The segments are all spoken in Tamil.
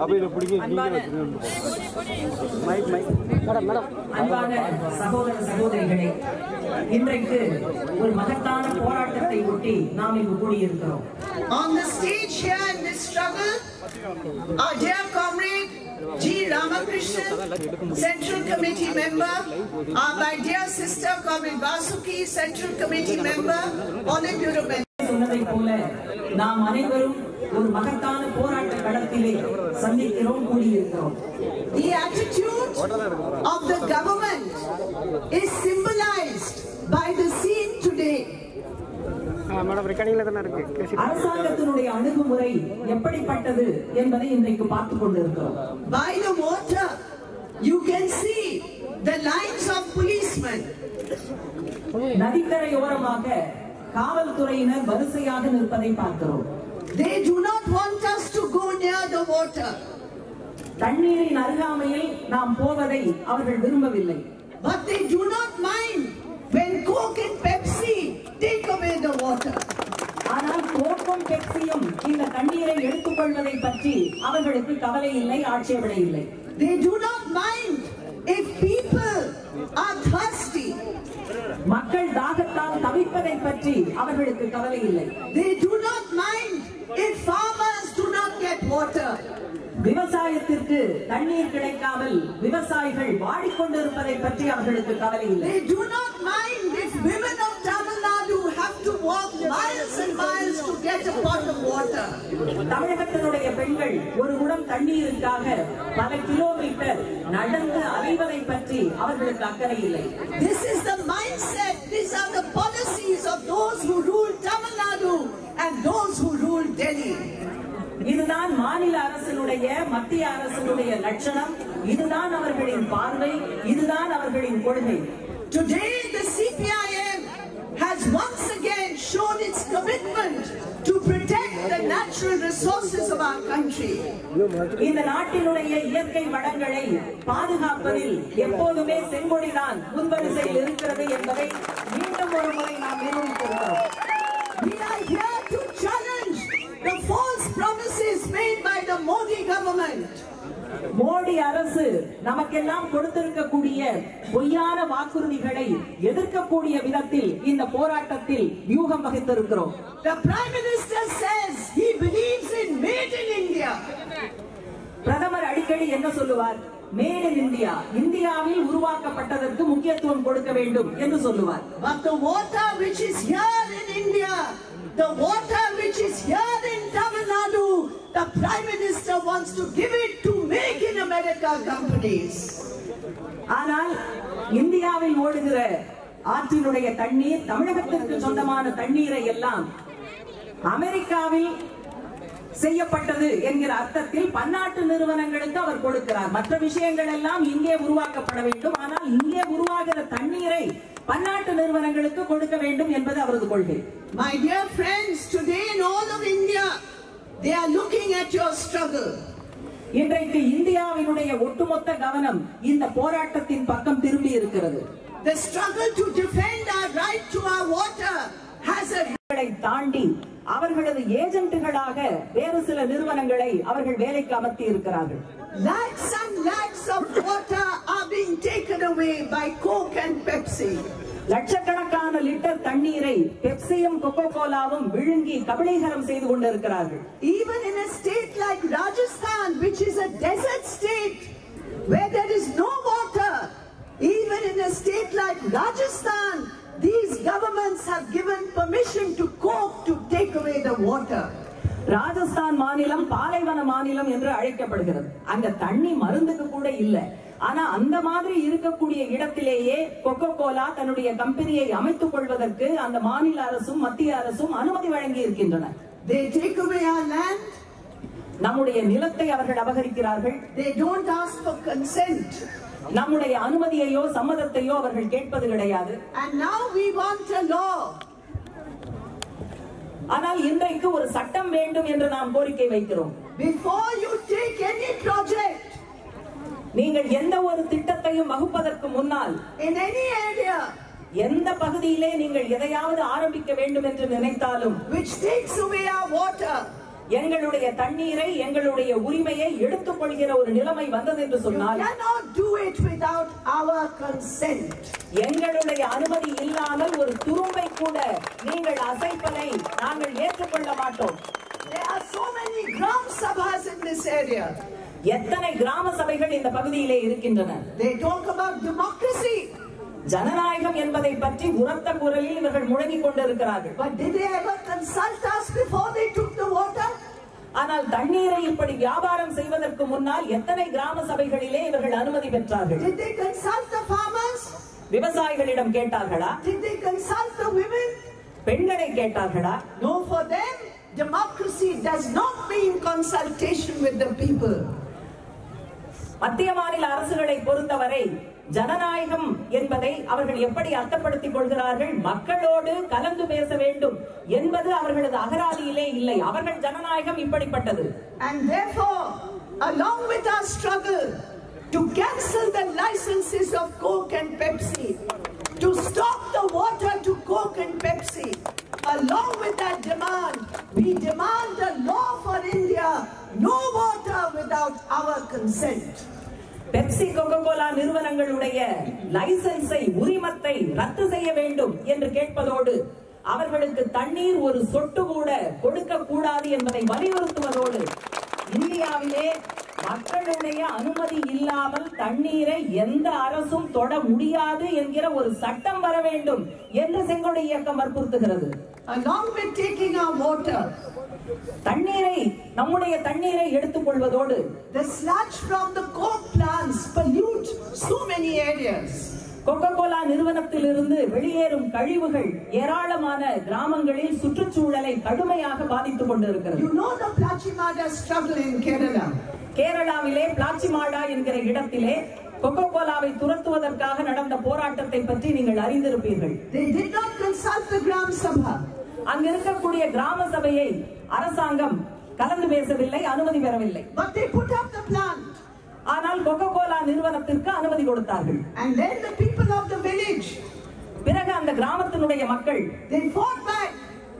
அப்போ இதை பிடிக்க நீங்கள் வச்சுருந்தோம் மைக் மைக் மேடம் மேடம் அன்பான சகோதர சகோதரிகளே இன்றைக்கு ஒரு மகத்தான போராட்டத்தை ஒட்டி நாம் இங்கு கூடியிருக்கிறோம் On the stage here in this struggle, our dear comrade G. Ramakrishnan, Central Committee member, our my dear sister comrade Vasuki, Central Committee member, Politburo member. சொன்னதைப் போல நாம் அனைவரும் ஒரு மகத்தான போராட்ட களத்திலே சந்திக்கிறோம் கூடியிருக்கிறோம் The attitude of the government is symbolized by the scene today. Madam ரெக்கார்டிங்கில் தானே இருக்குது பேசி அரசாங்கத்தினுடைய அணுகுமுறை எப்படிப்பட்டது என்பதை இன்றைக்கு பார்த்துக் கொண்டிருக்கிறோம் By the water, you can see the lines of policemen. நதிக்கரையோரமாக காவல்துறையினர் வரிசையாக நிற்பதை பார்க்கிறோம் They do not want us to go near the water. தண்ணீரின் அருகாமையில் நாம் போவதை அவர்கள் விரும்பவில்லை But they do not mind when Coke and Pepsi take away the water. ஆனால் கோக்கும் பெப்சியும் இந்த தண்ணீரை எடுத்துக்கொள்வதை பற்றி அவர்களுக்கு கவலை இல்லை ஆட்சேபனை இல்லை They do not mind if people are thirsty. மக்கள் தாகத்தால் தவிப்பதை பற்றி அவர்களுக்கு கவலை இல்லை They do not mind if farmers do not get water. விவசாயத்திற்கு தண்ணீர் கிடைக்காமல் விவசாயிகள் வாடிக்கொண்டிருப்பதை பற்றி அவர்களுக்கு கவலை இல்லை They do not mind if women of Tamil Nadu have to walk miles and miles to get a pot of water. தமிழகத்தினுடைய பெண்கள் ஒரு குடம் தண்ணீருக்காக பல கிலோமீட்டர் நடந்து அலைவதை பற்றி அவர்களுக்கு அக்கறை இல்லை This is the mindset, these are the policies of those who rule Tamil Nadu and those who rule Delhi. இதுதான் மாநில அரசினுடைய மத்திய அரசினுடைய லட்சணம் இதுதான் அவர்களின் பார்வை இதுதான் அவர்களின் கொள்கை Today, the CPIM has once again shown its commitment to protect the natural resources of our country. இந்த நாட்டினுடைய இயற்கை வளங்களை பாதுகாப்பதில் எப்போதுமே செங்கொடிதான் முன்வரிசையில் இருக்கிறது என்பதை மீண்டும் ஒரு முறை நாம் நிரூபித்திருக்கிறோம் We are here to challenge the false promises made by the Modi government. Modi அரசு நமக்கெல்லாம் கொடுத்திருக்கக்கூடிய பொய்யான வாக்குறுதிகளை எதிர்க்கக்கூடிய விதத்தில் இந்த போராட்டத்தில் வியூகம் வகித்திருக்கிறோம் The Prime Minister says he believes in Made in India. பிரதமர் அடிக்கடி என்ன சொல்லுவார் மேட் இன் இந்தியா இந்தியாவில் உருவாக்கப்பட்டதற்கு முக்கியத்துவம் கொடுக்க வேண்டும் என்று சொல்லுவார் But the water which is here in India, the water which is here in Tamil Nadu, the Prime Minister wants to give it to Make in America companies. ஆனால் இந்தியாவில் ஓடுகிற ஆற்றினுடைய தண்ணீர் தமிழகத்திற்கு சொந்தமான தண்ணீரை எல்லாம் அமெரிக்காவில் செய்யப்பட்டது என்கிற அர்த்தத்தில் பன்னாட்டு நிறுவனங்களுக்கு அவர் கொடுக்கிறார் மற்ற விஷயங்கள் எல்லாம் இங்கே உருவாக்கப்பட வேண்டும் ஆனால் இங்கே உருவாகிற தண்ணீரை பன்னாட்டு நிறுவனங்களுக்கு கொடுக்க வேண்டும் என்பது அவரது கொள்கை My dear friends, today in all of India, they are looking at your struggle. இன்றைக்கு இந்தியாவினுடைய ஒட்டுமொத்த கவனம் இந்த போராட்டத்தின் பக்கம் திரும்பி இருக்கிறது The struggle to defend our right to our water has a களை தாண்டி அவர்களது ஏஜென்ட்டுகளாக வேறு சில நிறுவனங்களை அவர்கள் வேலைக்கு அமர்த்தி இருக்கிறார்கள் lakhs and lakhs of water are being taken away by Coke and Pepsi. லட்சக்கணக்கான லிட்டர் தண்ணீரை பெப்சியும் கொக்கோ கோலாவும் விழுங்கி கபளீகரம் செய்து கொண்டிருக்கிறார்கள் Even in a state like Rajasthan, which is a desert state where there is no water, even in a state like Rajasthan, these governments have given permission to Coke to take away the water. Rajasthan மாநிலம் பாலைவன மாநிலம் என்று அழைக்கப்படுகிறது அங்க தண்ணி மருந்துக்கு கூட இல்ல ஆனா அந்த மாதிரி இருக்கக்கூடிய இடத்திலேயே கொக்கோ கோலா தன்னுடைய கம்பெனியை அமைத்துக் கொள்வதற்கு அந்த மாநில அரசும் மத்திய அரசும் அனுமதி வழங்கி இருக்கின்றன They take away our land, நம்முடைய நிலத்தை அவர்கள் அபகரிக்கிறார்கள் they don't ask for consent. நம்முடைய அனுமதியையோ சம்மதத்தையோ அவர்கள் கேட்பது கிடையாது And now we want a law ஆனால் இன்றைக்கு ஒரு சட்டம் வேண்டும் என்று நாம் கோரிக்கை வைக்கிறோம் before you take any project நீங்கள் எந்த ஒரு திட்டத்தையும் வகுப்பதற்கு முன்னால் in any area எந்த பகுதியிலே நீங்கள் எதையாவது ஆரம்பிக்க வேண்டும் என்று நினைத்தாலும் which takes away our water. எங்களுடைய தண்ணீரை எங்களுடைய உரிமையை எடுத்துக் கொள்கிற ஒரு நிலைமை வந்தது என்று You சொன்னால் cannot do it without our consent. எங்களுடைய அனுமதி இல்லாமல் ஒரு துரும்பை கூட நீங்கள் அசைப்பதை நாங்கள் ஏற்றுக்கொள்ள மாட்டோம் There are so many Gram Sabhas in this area. எத்தனை கிராம சபைகள் இந்த பகுதியிலே இருக்கின்றன They talk about democracy. ஜனநாயகம் என்பதை பற்றி உரத்த குரலில் இவர்கள் முழங்கிக் கொண்டிருக்கிறார்கள் But did they ever consult us before they took the water? ஆனால் தண்ணீரை இப்படி வியாபாரம் செய்வதற்கு முன்னால் எத்தனை கிராம சபைகளிலே இவர்கள் அனுமதி பெற்றார்கள் Did they consult the farmers? விவசாயிகளிடம் கேட்டார்களா Did they consult the women? பெண்களை கேட்டார்களா No, for them, democracy does not mean consultation with the people. மத்திய மாநில அரசுகளை பொறுத்தவரை ஜனநாயகம் என்பதை அவர்கள் எப்படி அர்த்தப்படுத்திக் கொள்கிறார்கள் மக்களோடு கலந்து பேச வேண்டும் என்பது அவர்களது அகராதியிலே இல்லை அவர்கள் ஜனநாயகம் இப்படிப்பட்டது And therefore, along with our struggle to cancel the licenses of Coke and Pepsi, to stop the water to Coke and Pepsi, along with that demand, we demand a law for India, no water without our consent. Pepsi Coca Cola நிறுவனங்களுடைய லைசன்ஸை உரிமத்தை ரத்து செய்ய வேண்டும் என்று கேட்பதோடு அவர்களுக்கு தண்ணீர் ஒரு சொட்டு கூட கொடுக்க கூடாது என்பதை வலியுறுத்துவதோடு இந்தியாவிலே மக்களுடைய அனுமதி இல்லாமல் தண்ணீரை எந்த அரசும் தொட முடியாது என்கிற ஒரு சட்டம் வர வேண்டும் என்று செங்கோடை இயக்கம் வற்புறுத்துகிறது Along with taking our water, தண்ணீரை நம்முடைய தண்ணீரை எடுத்துக் கொள்வதோடு the sludge from the coke plants pollute so many areas. Coca Cola நிறுவனத்திலிருந்து வெளியேறும் கழிவுகள் ஏராளமான கிராமங்களில் சுற்றுச்சூழலை கடுமையாக பாதித்துக் கொண்டிருக்கிறது You know the Plachimada struggle in Kerala. கேரளாவிலே பிளாச்சிமாடா என்கிற இடத்திலே கொக்கோ கோலாவை துரத்துவதற்காக நடந்த போராட்டத்தை பற்றி நீங்கள் அறிந்திருப்பீர்கள் They did not consult the Gram Sabha. அங்க இருக்கக்கூடிய கிராம சபையை அரசாங்கம் கலந்து பேசவில்லை அனுமதி பெறவில்லை But they put up the plant. ஆனால் கொக்கோ கோலா நிறுவனத்திற்கு அனுமதி கொடுத்தார்கள் And then the people of the village, பிறகு அந்த கிராமத்தினுடைய மக்கள் they fought back.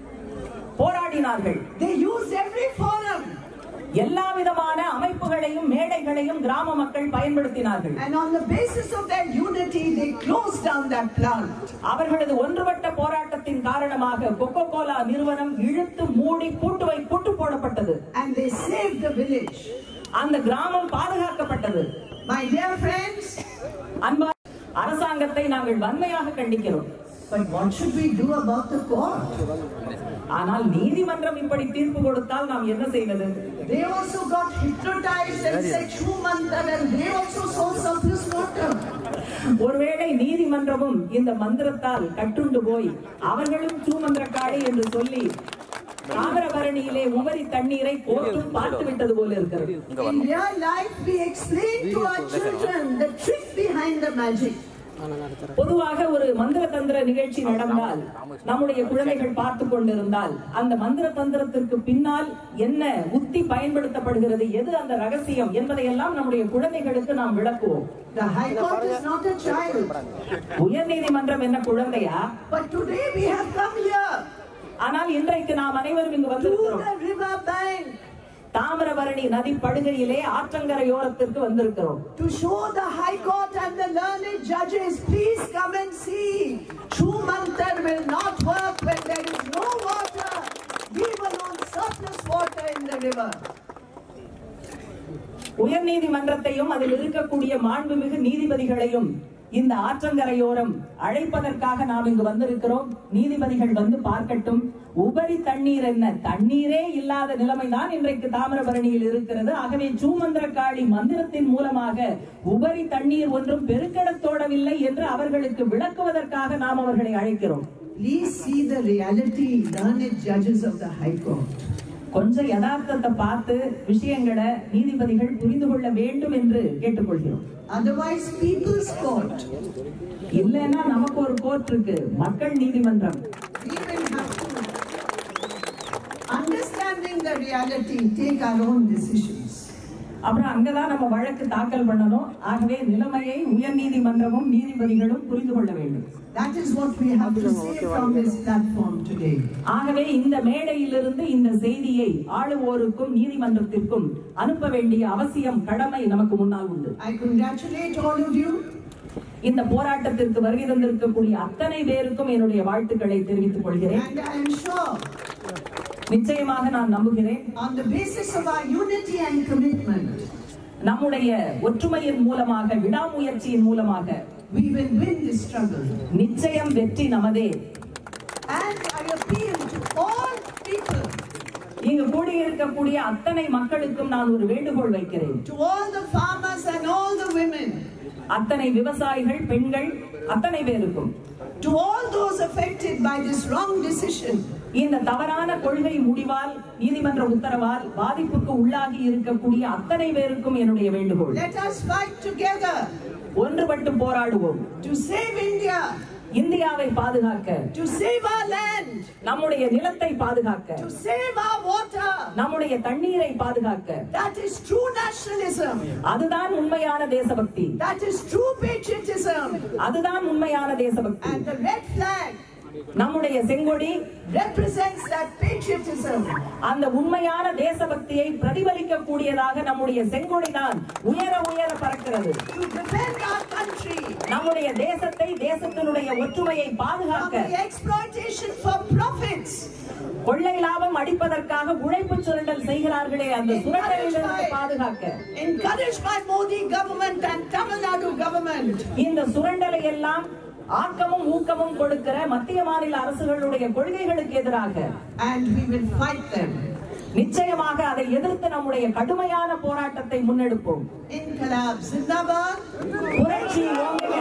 போராடினார்கள் They used every forum. எல்லா விதமான அமைப்புகளையும் மேடைகளையும் கிராம மக்கள் பயன்படுத்தினார்கள் And on the basis of their unity, they closed down that plant. அவர்களது ஒன்றுபட்ட போராட்டத்தின் காரணமாக கொக்கோ கோலா நிறுவனம் இழுத்து மூடி பூட்டு வை பூட்டு போடப்பட்டது And they saved the village. அந்த கிராமம் பாதுகாக்கப்பட்டது My dear friends, அன்பா அரசாங்கத்தை நாங்கள் வன்மையாக கண்டிக்கிறோம் but what should we do about the court? ஆனால் நீதிமன்றம் இப்படி தீர்ப்பு கொடுத்தால் நாம் என்ன செய்வது They also got hypnotized and said Shumantar and they also saw surplus water. ஒருவேளை நீதிமன்றமும் இந்த மந்திரத்தால் கட்டுண்டு போய் அவர்களும் சூமந்திரக்காளி என்று சொல்லி தாமிரபரணியிலே உபரி தண்ணீரை கோர்த்தும் பார்த்து விட்டது போல இருக்கிறது In real life, we explain to our children the trick behind the magic. பொதுவாக ஒரு மந்திர தந்திர நிகழ்ச்சி நடந்தால் நம்முடைய குழந்தைகள் பார்த்து கொண்டிருந்தால் அந்த மந்திர தந்திரத்திற்கு பின்னால் என்ன உத்தி பயன்படுத்தப்படுகிறது எது அந்த ரகசியம் என்பதையெல்லாம் நம்முடைய குழந்தைகளுக்கு நாம் விளக்குவோம் The High Court is not a child. உயர்நீதிமன்றம் என்ன குழந்தையா But today we have come here ஆனால் இன்றைக்கு நாம் அனைவரும் இங்கு to வந்திருக்கிறோம் the river bank தாமிரபரணி நதி படுகையிலே ஆற்றங்கரையோரத்திற்கு வந்திருக்கிறோம் to show the High Court and the learned judges, please come and see. True mantra will not work when there is no water. We will on surplus water in the river. உயர்நீதிமன்றத்தையும் அதில் இருக்கக்கூடிய மாண்புமிகு நீதிபதிகளையும் இந்த ஆற்றங்கரையோரம் அழைப்பதற்காக நாம் இங்கு வந்திருக்கிறோம் நீதிபதிகள் வந்து பார்க்கட்டும் உபரி தண்ணீர் என்ன தண்ணீரே இல்லாத நிலைமைதான் இன்றைக்கு தாமிரபரணியில் இருக்கிறது ஆகவே சூமந்திரக்காளி மந்திரத்தின் மூலமாக உபரி தண்ணீர் ஒன்றும் பெருக்கெடுத்தோடவில்லை என்று அவர்களுக்கு விளக்குவதற்காக நாம் அவர்களை அழைக்கிறோம் Please see the reality, learned judges of the High Court. கொஞ்சம் யதார்த்தத்தை பார்த்து விஷயங்களை நீதிபதிகள் புரிந்து கொள்ள வேண்டும் என்று கேட்டுக்கொள்கிறோம் Otherwise, people's court. இல்லைன்னா நமக்கு ஒரு கோர்ட் இருக்கு மக்கள் நீதிமன்றம் We will have to, understanding the reality, take our own decisions. அப்புறம் அங்கதான் நம்ம வழக்கு தாக்கல் பண்ணணும் ஆகவே நிலைமையை உயர் நீதிமன்றமும் நீதிபதிகளும் புரிந்து கொள்ள வேண்டும் That is what we have to say from this platform today. ஆகவே இந்த மேடையிலிருந்து இந்த செய்தியை ஆளுவோருக்கும் நீதிமன்றத்திற்கும் அனுப்ப வேண்டிய அவசியம் கடமை நமக்கு முன்னால் உண்டு I congratulate all of you. இந்த போராட்டத்திற்கு வருகை தந்திருக்கக்கூடிய அத்தனை பேருக்கும் என்னுடைய வாழ்த்துக்களை தெரிவித்துக் கொள்கிறேன் And I am sure, நிச்சயமாக நான் நம்புகிறேன் on the basis of our unity and commitment, நம்முடைய ஒற்றுமையின் மூலமாக விடாமுயற்சியின் மூலமாக we will win this struggle. நிச்சயம் வெற்றி நமதே And I appeal to all people, இங்கு கூடியிருக்கக்கூடிய அத்தனை மக்களுக்கும் நான் ஒரு வேண்டுகோள் வைக்கிறேன் to all the farmers and all the women, அத்தனை விவசாயிகள் பெண்கள் அத்தனை பேருக்கும் to all those affected by this wrong decision, இந்த தவறான கொள்கை முடிவால் நீதிமன்ற உத்தரவால் பாதிப்புக்கு உள்ளாகி இருக்கக்கூடிய அத்தனை பேருக்கும் என்னுடைய வேண்டுகோள் let us fight together ஒன்றுபட்டு போராடுவோம் to save India, இந்தியாவை பாதுகாக்க to save our land, நம்முடைய நிலத்தை பாதுகாக்க to save our water. நம்முடைய தண்ணீரை பாதுகாக்க That is true nationalism. அதுதான் உண்மையான தேசபக்தி That is true patriotism. அதுதான் உண்மையான தேசபக்தி And the red flag நம்முடைய செங்கொடி represents that patriotism. அந்த உண்மையான தேசபக்தியை பிரதிபலிக்க கூடியதாக நம்முடைய செங்கொடி தான் உயர உயர பறக்கிறது To defend our country நம்முடைய தேசத்தை தேசத்தினுடைய ஒற்றுமையை from பாதுகாக்க the exploitation for profits. கொள்ளை லாபம் அடிப்பதற்காக உழைப்பு சுரண்டல் செய்கிறார்களே அந்த சுரண்டலிலிருந்து பாதுகாக்க encouraged by Modi government and Tamil Nadu government. இந்த சுரண்டலை எல்லாம் ஆக்கமும் ஊக்கமும் கொடுக்கிற மத்திய மாநில அரசுகளுடைய கொள்கைகளுக்கு எதிராக And we will fight them. நிச்சயமாக அதை எதிர்த்து நம்முடைய கடுமையான போராட்டத்தை முன்னெடுப்போம் Inqilab Zindabad. புரட்சி ஓங்குக